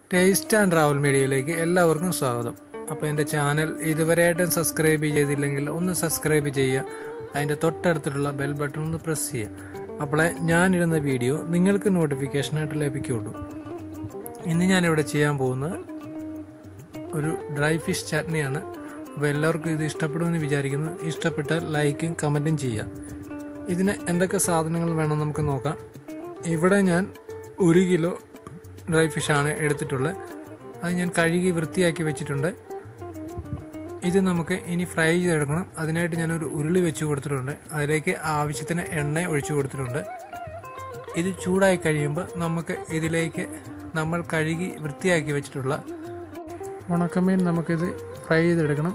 taste and travel മീഡിയയിലേക്ക് എല്ലാവർക്കും സ്വാഗതം അപ്പോൾ എൻ്റെ ചാനൽ ഇതുവരെയായിട്ടും സബ്സ്ക്രൈബ് ചെയ്തില്ലെങ്കിൽ ഒന്ന് സബ്സ്ക്രൈബ് ചെയ്യുക അതിൻ്റെ തൊട്ടടുത്തുള്ള ബെൽ ബട്ടൺ ഒന്ന് പ്രസ് ചെയ്യുക അപ്പോളെ ഞാനിടുന്ന വീഡിയോ നിങ്ങൾക്ക് നോട്ടിഫിക്കേഷനായിട്ട് ലഭിക്കുകയുള്ളൂ ഇന്ന് ഞാനിവിടെ ചെയ്യാൻ പോകുന്നത് ഒരു ഡ്രൈ ഫിഷ് ചട്നിയാണ് അപ്പോൾ എല്ലാവർക്കും ഇത് ഇഷ്ടപ്പെടുമെന്ന് വിചാരിക്കുന്നു ഇഷ്ടപ്പെട്ടാൽ ലൈക്കും കമൻറ്റും ചെയ്യുക ഇതിന് എന്തൊക്കെ സാധനങ്ങൾ വേണം നമുക്ക് നോക്കാം ഇവിടെ ഞാൻ ഒരു കിലോ ഡ്രൈ ഫിഷാണ് എടുത്തിട്ടുള്ളത് അത് ഞാൻ കഴുകി വൃത്തിയാക്കി വെച്ചിട്ടുണ്ട് ഇത് നമുക്ക് ഇനി ഫ്രൈ ചെയ്തെടുക്കണം അതിനായിട്ട് ഞാനൊരു ഉരുളി വെച്ച് കൊടുത്തിട്ടുണ്ട് അതിലേക്ക് ആവശ്യത്തിന് എണ്ണ ഒഴിച്ചു കൊടുത്തിട്ടുണ്ട് ഇത് ചൂടായി കഴിയുമ്പോൾ നമുക്ക് ഇതിലേക്ക് നമ്മൾ കഴുകി വൃത്തിയാക്കി വെച്ചിട്ടുള്ള ഉണക്കമീൻ നമുക്കിത് ഫ്രൈ ചെയ്തെടുക്കണം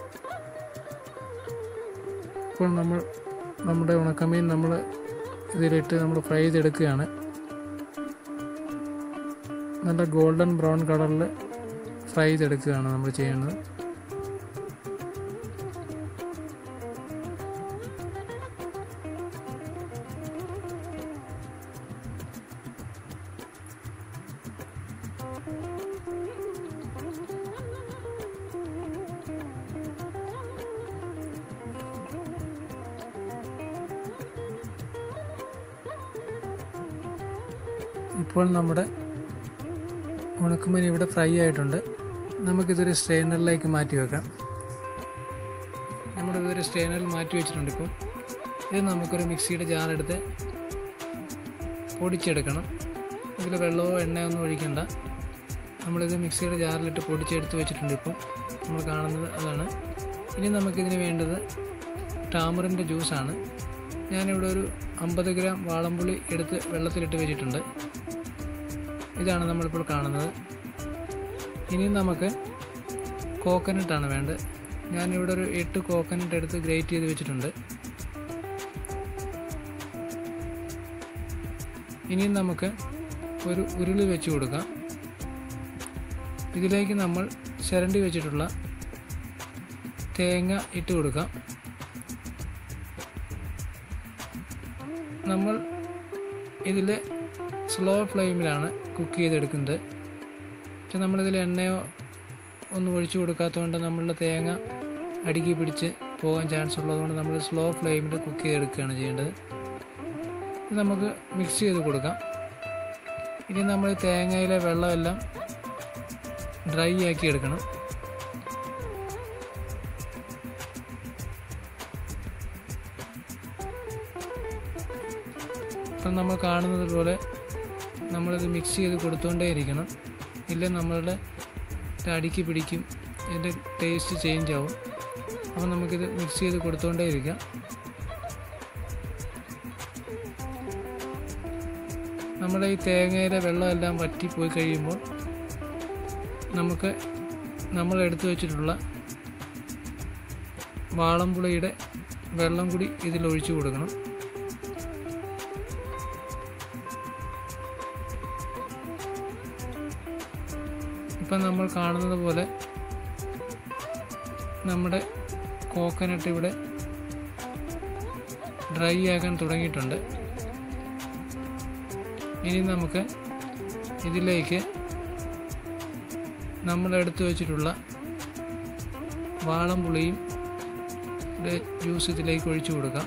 ഇപ്പോൾ നമ്മൾ നമ്മുടെ ഉണക്കമീൻ നമ്മൾ ഇതിലിട്ട് നമ്മൾ ഫ്രൈ ചെയ്തെടുക്കുകയാണ് നല്ല ഗോൾഡൻ ബ്രൗൺ കളറിൽ ഫ്രൈ ചെയ്തെടുക്കുകയാണ് നമ്മൾ ചെയ്യുന്നത് ഇപ്പോൾ നമ്മുടെ ഉണക്കുമീൻ ഇവിടെ ഫ്രൈ ആയിട്ടുണ്ട് നമുക്കിതൊരു സ്ട്രെയിനറിലേക്ക് മാറ്റി വെക്കാം നമ്മുടെ ഇതൊരു സ്ട്രെയിനറിൽ മാറ്റി വെച്ചിട്ടുണ്ട് ഇപ്പോൾ ഇത് നമുക്കൊരു മിക്സിയുടെ ജാറെടുത്ത് പൊടിച്ചെടുക്കണം ഇതിൽ വെള്ളമോ എണ്ണയോ ഒന്നും ഒഴിക്കണ്ട നമ്മളിത് മിക്സിയുടെ ജാറിലിട്ട് പൊടിച്ചെടുത്ത് വെച്ചിട്ടുണ്ട് ഇപ്പോൾ നമ്മൾ കാണുന്നത് അതാണ് ഇനി നമുക്കിതിന് വേണ്ടത് ടാമറിൻ്റെ ജ്യൂസാണ് ഞാനിവിടെ ഒരു അമ്പത് ഗ്രാം വാളംപുളി എടുത്ത് വെള്ളത്തിലിട്ട് വെച്ചിട്ടുണ്ട് ഇതാണ് നമ്മളിപ്പോൾ കാണുന്നത് ഇനി നമുക്ക് കോക്കനട്ടാണ് വേണ്ടത് ഞാനിവിടെ ഒരു എട്ട് കോക്കനട്ട് എടുത്ത് ഗ്രേറ്റ് ചെയ്ത് വെച്ചിട്ടുണ്ട് ഇനി നമുക്ക് ഒരു ഉരുളി വെച്ച് കൊടുക്കാം ഇതിലേക്ക് നമ്മൾ ചിരണ്ടി വെച്ചിട്ടുള്ള തേങ്ങ ഇട്ട് കൊടുക്കാം നമ്മൾ ഇതിൽ സ്ലോ ഫ്ലെയിമിലാണ് കുക്ക് ചെയ്തെടുക്കുന്നത് പക്ഷെ നമ്മളിതിൽ എണ്ണയോ ഒന്നും ഒഴിച്ചു കൊടുക്കാത്തതുകൊണ്ട് നമ്മളുടെ തേങ്ങ അടുക്കി പിടിച്ച് പോകാൻ ചാൻസ് ഉള്ളതുകൊണ്ട് നമ്മൾ സ്ലോ ഫ്ലെയിമിൽ കുക്ക് ചെയ്തെടുക്കുകയാണ് ചെയ്യേണ്ടത് ഇത് നമുക്ക് മിക്സ് ചെയ്ത് കൊടുക്കാം ഇനി നമ്മൾ തേങ്ങയിലെ വെള്ളമെല്ലാം ഡ്രൈ ആക്കി എടുക്കണം ഇപ്പം നമ്മൾ കാണുന്നത് പോലെ നമ്മളിത് മിക്സ് ചെയ്ത് കൊടുത്തുകൊണ്ടേ ഇരിക്കണം ഇല്ല നമ്മളുടെ അടിക്ക് പിടിക്കും ഇതിൻ്റെ ടേസ്റ്റ് ചേഞ്ച് ആവും അപ്പോൾ നമുക്കിത് മിക്സ് ചെയ്ത് കൊടുത്തുകൊണ്ടേ ഇരിക്കാം നമ്മുടെ ഈ തേങ്ങയിലെ വെള്ളമെല്ലാം വറ്റിപ്പോയി കഴിയുമ്പോൾ നമുക്ക് നമ്മൾ എടുത്തു വെച്ചിട്ടുള്ള വാളംപുളിയുടെ വെള്ളം കൂടി ഇതിൽ ഒഴിച്ചു കൊടുക്കണം ഇപ്പം നമ്മൾ കാണുന്നത് പോലെ നമ്മുടെ കോക്കനട്ട് ഇവിടെ ഡ്രൈ ആകാൻ തുടങ്ങിയിട്ടുണ്ട് ഇനി നമുക്ക് ഇതിലേക്ക് നമ്മൾ എടുത്തു വെച്ചിട്ടുള്ള വാളംപുളിയും ജ്യൂസ് ഇതിലേക്ക് ഒഴിച്ചു കൊടുക്കാം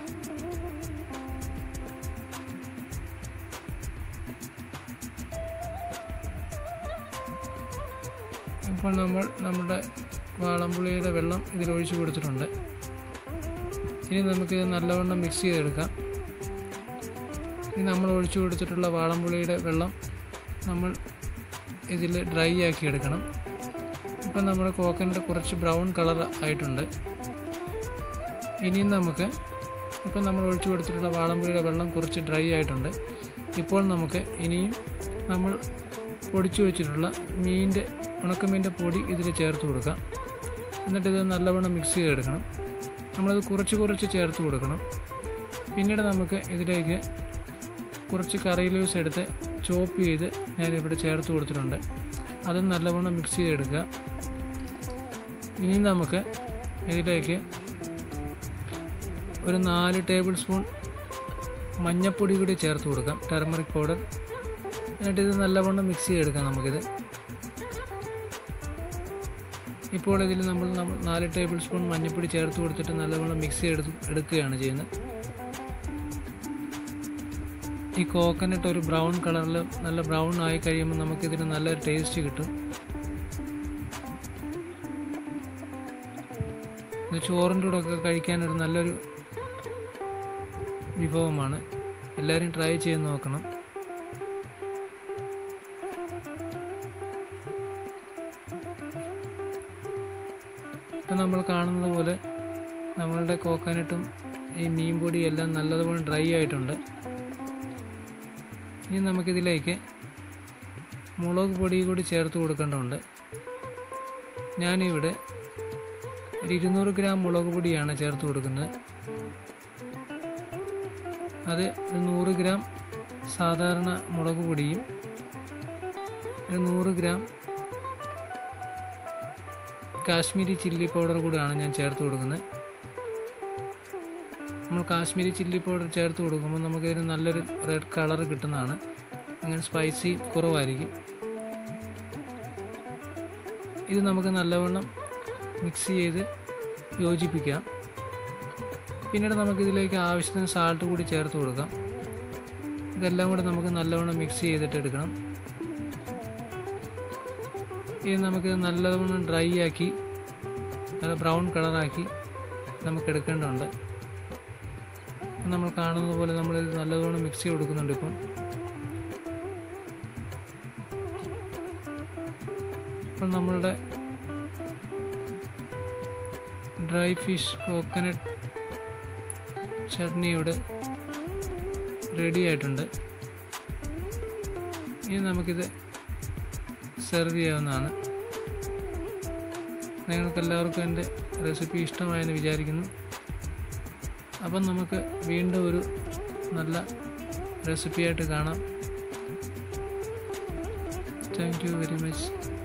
ഇപ്പോൾ നമ്മൾ നമ്മുടെ വാളംപുളിയുടെ വെള്ളം ഇതിൽ ഒഴിച്ചു കൊടുത്തിട്ടുണ്ട് ഇനി നമുക്കിത് നല്ലവണ്ണം മിക്സ് ചെയ്തെടുക്കാം ഇനി നമ്മൾ ഒഴിച്ചു കൊടുത്തിട്ടുള്ള വാളംപുളിയുടെ വെള്ളം നമ്മൾ ഇതിൽ ഡ്രൈ ആക്കി എടുക്കണം ഇപ്പം നമ്മുടെ കോക്കനട്ട് കുറച്ച് ബ്രൗൺ കളർ ആയിട്ടുണ്ട് ഇനിയും നമുക്ക് ഇപ്പം നമ്മൾ ഒഴിച്ചു കൊടുത്തിട്ടുള്ള വാളംപുളിയുടെ വെള്ളം കുറച്ച് ഡ്രൈ ആയിട്ടുണ്ട് ഇപ്പോൾ നമുക്ക് ഇനിയും നമ്മൾ പൊടിച്ചു വെച്ചിട്ടുള്ള മീനിൻ്റെ ഉണക്കമീൻ്റെ പൊടി ഇതിൽ ചേർത്ത് കൊടുക്കാം എന്നിട്ട് ഇത് നല്ലവണ്ണം മിക്സ് ചെയ്തെടുക്കണം നമ്മളത് കുറച്ച് കുറച്ച് ചേർത്ത് കൊടുക്കണം പിന്നീട് നമുക്ക് ഇതിലേക്ക് കുറച്ച് കറി ലീവ്സ് എടുത്ത് ചോപ്പ് ചെയ്ത് ഞാനിവിടെ ചേർത്ത് കൊടുത്തിട്ടുണ്ട് അതും നല്ലവണ്ണം മിക്സ് ചെയ്തെടുക്കുക ഇനി നമുക്ക് ഇതിലേക്ക് ഒരു നാല് ടേബിൾ സ്പൂൺ മഞ്ഞപ്പൊടി കൂടി ചേർത്ത് കൊടുക്കാം ടെർമറിക് പൗഡർ എന്നിട്ട് ഇത് നല്ലവണ്ണം മിക്സ് ചെയ്തെടുക്കാം നമുക്കിത് ഇപ്പോൾ ഇതിൽ നമ്മൾ നമ്മ- നാല് ടേബിൾ സ്പൂൺ മഞ്ഞൾപ്പൊടി ചേർത്ത് കൊടുത്തിട്ട് നല്ലവണ്ണം മിക്സ് ചെയ്ത് എടുക്കുകയാണ് ചെയ്യുന്നത് ഈ കോക്കനട്ട് ഒരു ബ്രൗൺ കളറിൽ നല്ല ബ്രൗൺ ആയി കഴിയുമ്പോൾ നമുക്കിതിന് നല്ലൊരു ടേസ്റ്റ് കിട്ടും ഇത് ചോറിൻ്റെ കൂടെ ഒക്കെ കഴിക്കാൻ ഒരു നല്ലൊരു വിഭവമാണ് എല്ലാവരും ട്രൈ ചെയ്ത് നോക്കണം ഇപ്പം നമ്മൾ കാണുന്നത് പോലെ നമ്മളുടെ കോക്കനട്ടും ഈ മീൻ പൊടിയും എല്ലാം നല്ലതുപോലെ ഡ്രൈ ആയിട്ടുണ്ട് ഇനി നമുക്കിതിലേക്ക് മുളക് പൊടി കൂടി ചേർത്ത് കൊടുക്കേണ്ടതുണ്ട് ഞാനിവിടെ ഒരു ഇരുന്നൂറ് ഗ്രാം മുളക് പൊടിയാണ് ചേർത്ത് കൊടുക്കുന്നത് അത് ഒരു നൂറ് ഗ്രാം സാധാരണ മുളക് പൊടിയും ഒരു നൂറ് ഗ്രാം കാശ്മീരി ചില്ലി പൗഡർ കൂടിയാണ് ഞാൻ ചേർത്ത് കൊടുക്കുന്നത് നമ്മൾ കാശ്മീരി ചില്ലി പൗഡർ ചേർത്ത് കൊടുക്കുമ്പോൾ നമുക്കിതിന് നല്ലൊരു റെഡ് കളർ കിട്ടുന്നതാണ് അങ്ങനെ സ്പൈസി കുറവായിരിക്കും ഇത് നമുക്ക് നല്ലവണ്ണം മിക്സ് ചെയ്ത് യോജിപ്പിക്കാം പിന്നീട് നമുക്കിതിലേക്ക് ആവശ്യത്തിന് സാൾട്ട് കൂടി ചേർത്ത് കൊടുക്കാം ഇതെല്ലാം കൂടെ നമുക്ക് നല്ലവണ്ണം മിക്സ് ചെയ്തിട്ട് എടുക്കണം ഇത് നമുക്ക് നല്ലവണ്ണം ഡ്രൈ ആക്കി നല്ല ബ്രൗൺ കളറാക്കി നമുക്ക് എടുക്കേണ്ടതുണ്ട് നമ്മൾ കാണുന്നത് പോലെ നമ്മൾ ഇത് നല്ലതുപോലെ മിക്സ് ചെയ്ത് കൊടുക്കുന്നുണ്ട് ഇപ്പം ഇപ്പം നമ്മളുടെ ഡ്രൈ ഫിഷ് കോക്കനട്ട് ചട്നി ഇവിടെ റെഡി ആയിട്ടുണ്ട് ഇനി നമുക്കിത് സെർവ് ചെയ്യാവുന്നതാണ് നിങ്ങൾക്ക് എല്ലാവർക്കും എൻ്റെ റെസിപ്പി ഇഷ്ടമായെന്ന് വിചാരിക്കുന്നു അപ്പം നമുക്ക് വീണ്ടും ഒരു നല്ല റെസിപ്പിയായിട്ട് കാണാം താങ്ക് യു വെരി മച്ച്